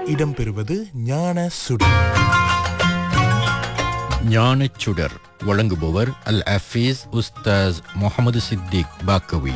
இடம்பெறுவது ஞான சுடர் ஞானச் சுடர் வழங்குபவர் அல் அஃபீஸ் உஸ்தாஸ் முகமது சித்திக் பாக்கவி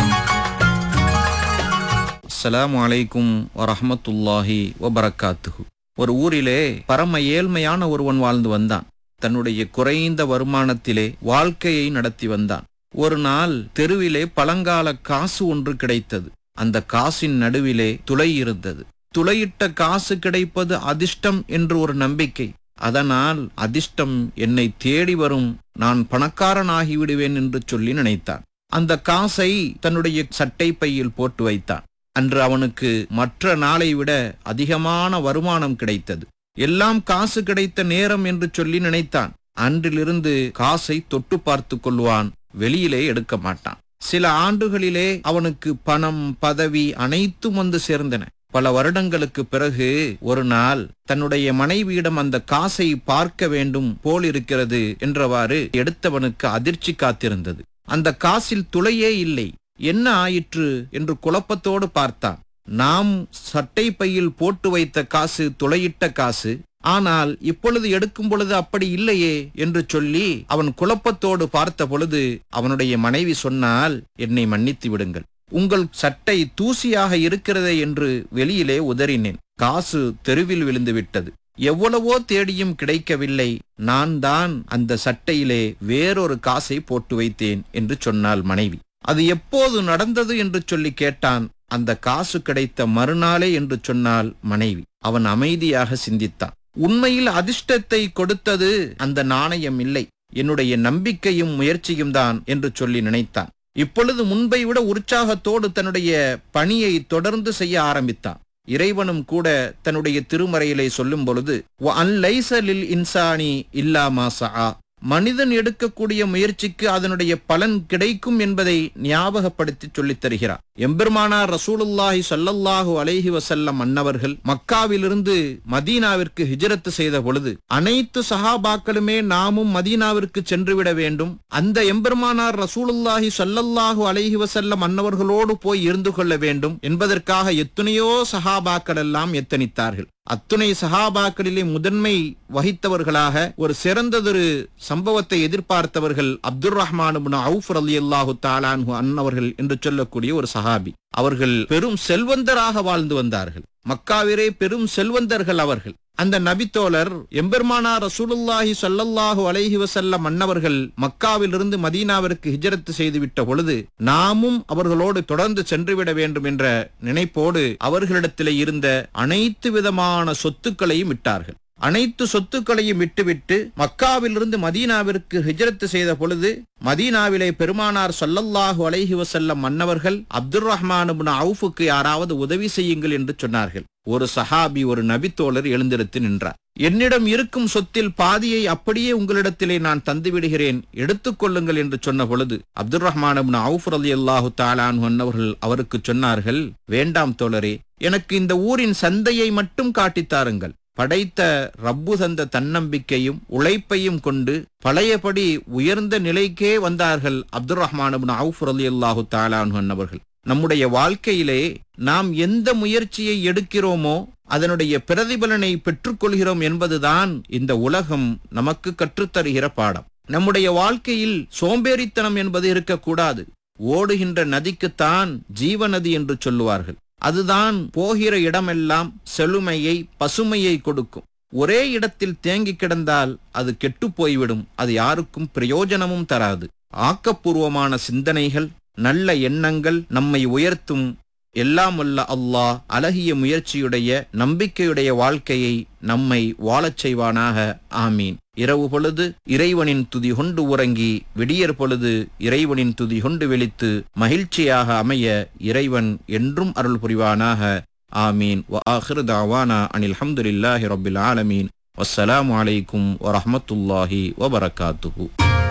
அஸ்ஸலாமு அலைக்கும் வரஹ்மத்துல்லாஹி வபரக்காத்துஹு ஒரு ஊரிலே பரம ஏழ்மையான ஒருவன் வாழ்ந்து வந்தான் தன்னுடைய குறைந்த வருமானத்திலே வாழ்க்கையை நடத்தி வந்தான் ஒரு நாள் தெருவிலே பழங்கால காசு ஒன்று கிடைத்தது அந்த காசின் நடுவிலே துளை இருந்தது துளையிட்ட காசு கிடைப்பது அதிர்ஷ்டம் என்று ஒரு நம்பிக்கை அதனால் அதிர்ஷ்டம் என்னை தேடி வரும் நான் பணக்காரனாகி விடுவேன் என்று சொல்லி நினைத்தான் அந்த காசை தன்னுடைய சட்டை பையில் போட்டு வைத்தான் அன்று அவனுக்கு மற்ற நாளை விட அதிகமான வருமானம் கிடைத்தது எல்லாம் காசு கிடைத்த நேரம் என்று சொல்லி நினைத்தான் அன்றிலிருந்து காசை தொட்டு பார்த்து கொள்வான் வெளியிலே எடுக்க மாட்டான் சில ஆண்டுகளிலே அவனுக்கு பணம் பதவி அனைத்தும் வந்து சேர்ந்தன பல வருடங்களுக்கு பிறகு ஒரு நாள் தன்னுடைய மனைவியிடம் அந்த காசை பார்க்க வேண்டும் போல் இருக்கிறது என்றவாறு எடுத்தவனுக்கு அதிர்ச்சி காத்திருந்தது அந்த காசில் துளையே இல்லை என்ன ஆயிற்று என்று குழப்பத்தோடு பார்த்தான் நாம் சட்டை பையில் போட்டு வைத்த காசு துளையிட்ட காசு ஆனால் இப்பொழுது எடுக்கும் பொழுது அப்படி இல்லையே என்று சொல்லி அவன் குழப்பத்தோடு பார்த்த பொழுது அவனுடைய மனைவி சொன்னால் என்னை மன்னித்து விடுங்கள் உங்கள் சட்டை தூசியாக இருக்கிறதே என்று வெளியிலே உதறினேன் காசு தெருவில் விழுந்து விட்டது எவ்வளவோ தேடியும் கிடைக்கவில்லை நான் தான் அந்த சட்டையிலே வேறொரு காசை போட்டு வைத்தேன் என்று சொன்னாள் மனைவி அது எப்போது நடந்தது என்று சொல்லி கேட்டான் அந்த காசு கிடைத்த மறுநாளே என்று சொன்னால் மனைவி அவன் அமைதியாக சிந்தித்தான் உண்மையில் அதிர்ஷ்டத்தை கொடுத்தது அந்த நாணயம் இல்லை என்னுடைய நம்பிக்கையும் முயற்சியும் தான் என்று சொல்லி நினைத்தான் இப்பொழுது முன்பை விட உற்சாகத்தோடு தன்னுடைய பணியை தொடர்ந்து செய்ய ஆரம்பித்தான் இறைவனும் கூட தன்னுடைய திருமறையிலே சொல்லும் பொழுது அன்லைசலில் இன்சானி இல்லா மாசா மனிதன் எடுக்கக்கூடிய முயற்சிக்கு அதனுடைய பலன் கிடைக்கும் என்பதை ஞாபகப்படுத்தி சொல்லித் தருகிறார் எம்பெருமானார் ரசூலுல்லாஹி சல்லல்லாஹு அலைஹி வசல்லம் அன்னவர்கள் மக்காவிலிருந்து மதீனாவிற்கு ஹிஜரத்து செய்த பொழுது அனைத்து சஹாபாக்களுமே நாமும் மதீனாவிற்கு சென்றுவிட வேண்டும் அந்த எம்பெருமானார் ரசூலுல்லாஹி சல்லல்லாஹு அலைஹி வசல்லம் அன்னவர்களோடு போய் இருந்து கொள்ள வேண்டும் என்பதற்காக எத்தனையோ சஹாபாக்கள் எல்லாம் எத்தனித்தார்கள் அத்துணை சஹாபாக்களிலே முதன்மை வகித்தவர்களாக ஒரு சிறந்ததொரு சம்பவத்தை எதிர்பார்த்தவர்கள் அப்துல் ரஹ்மான் அவுஃப் அலி அல்லாஹு தாலான்ஹு அன்னவர்கள் என்று சொல்லக்கூடிய ஒரு சஹாபி அவர்கள் பெரும் செல்வந்தராக வாழ்ந்து வந்தார்கள் மக்காவிலே பெரும் செல்வந்தர்கள் அவர்கள் அந்த நபித்தோழர் எம்பெருமானா ரசூலுல்லாஹி சல்லல்லாஹு அலைஹி வசல்லம் மன்னவர்கள் மக்காவிலிருந்து மதீனாவிற்கு ஹிஜரத்து செய்துவிட்ட பொழுது நாமும் அவர்களோடு தொடர்ந்து சென்றுவிட வேண்டும் என்ற நினைப்போடு அவர்களிடத்திலே இருந்த அனைத்து விதமான சொத்துக்களையும் விட்டார்கள் அனைத்து சொத்துக்களையும் விட்டுவிட்டு மக்காவிலிருந்து மதீனாவிற்கு ஹிஜரத்து செய்த பொழுது மதீனாவிலே பெருமானார் சல்லல்லாஹு அலைஹி வசல்லம் மன்னவர்கள் அப்துல் ரஹ்மான் அவுஃபுக்கு யாராவது உதவி செய்யுங்கள் என்று சொன்னார்கள் ஒரு சஹாபி ஒரு நபித்தோழர் எழுந்திருத்து நின்றார் என்னிடம் இருக்கும் சொத்தில் பாதியை அப்படியே உங்களிடத்திலே நான் தந்து விடுகிறேன் எடுத்துக்கொள்ளுங்கள் என்று சொன்ன பொழுது அப்துல் ரஹ்மான் அவுஃப் அலி அல்லாஹு தாலான் அவர்கள் அவருக்கு சொன்னார்கள் வேண்டாம் தோழரே எனக்கு இந்த ஊரின் சந்தையை மட்டும் காட்டித்தாருங்கள் படைத்த ரப்பு தந்த தன்னம்பிக்கையும் உழைப்பையும் கொண்டு பழையபடி உயர்ந்த நிலைக்கே வந்தார்கள் அப்துல் ரஹ்மான் அவுஃப் அலி அல்லாஹு தாலான் அவர்கள் நம்முடைய வாழ்க்கையிலே நாம் எந்த முயற்சியை எடுக்கிறோமோ அதனுடைய பிரதிபலனை பெற்றுக்கொள்கிறோம் என்பதுதான் இந்த உலகம் நமக்கு கற்றுத்தருகிற பாடம் நம்முடைய வாழ்க்கையில் சோம்பேறித்தனம் என்பது இருக்கக்கூடாது ஓடுகின்ற நதிக்குத்தான் ஜீவநதி என்று சொல்லுவார்கள் அதுதான் போகிற இடமெல்லாம் செழுமையை பசுமையை கொடுக்கும் ஒரே இடத்தில் தேங்கி கிடந்தால் அது கெட்டு போய்விடும் அது யாருக்கும் பிரயோஜனமும் தராது ஆக்கப்பூர்வமான சிந்தனைகள் நல்ல எண்ணங்கள் நம்மை உயர்த்தும் எல்லாம் வல்ல அல்லாஹ் அழகிய முயற்சியுடைய நம்பிக்கையுடைய வாழ்க்கையை நம்மை வாழச் செய்வானாக ஆமீன் இரவு பொழுது இறைவனின் துதி கொண்டு உறங்கி விடியற் பொழுது இறைவனின் துதி கொண்டு வெளித்து மகிழ்ச்சியாக அமைய இறைவன் என்றும் அருள் புரிவானாக ஆமீன் வஆஹிரு தாவானா அனில் ஹம்துலில்லாஹி ரப்பில் ஆலமீன் வஸ்ஸலாமு அலைக்கும் வரஹ்மத்துல்லாஹி வபரகாத்துஹு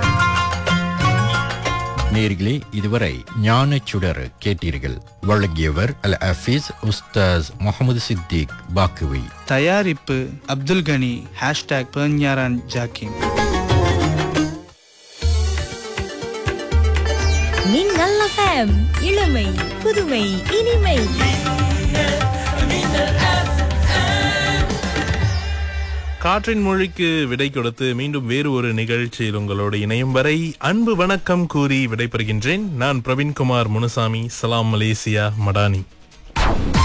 நேர்களே இதுவரை ஞானச் சுடர் கேட்டீர்கள் வழங்கியவர் அல் அஃபீஸ் உஸ்தாஸ் முகமது சித்திக் பாக்குவி தயாரிப்பு அப்துல் கனி ஹேஷ்டாக் பெர்ஞாரான் ஜாக்கிம் மின்னல் எஃப்எம் இளமை புதுமை இனிமை காற்றின் மொழிக்கு விடை கொடுத்து மீண்டும் வேறு ஒரு நிகழ்ச்சியில் உங்களோடு இணையும் வரை அன்பு வணக்கம் கூறி விடைபெறுகின்றேன் நான் பிரவீன்குமார் முனுசாமி சலாம் மலேசியா மடானி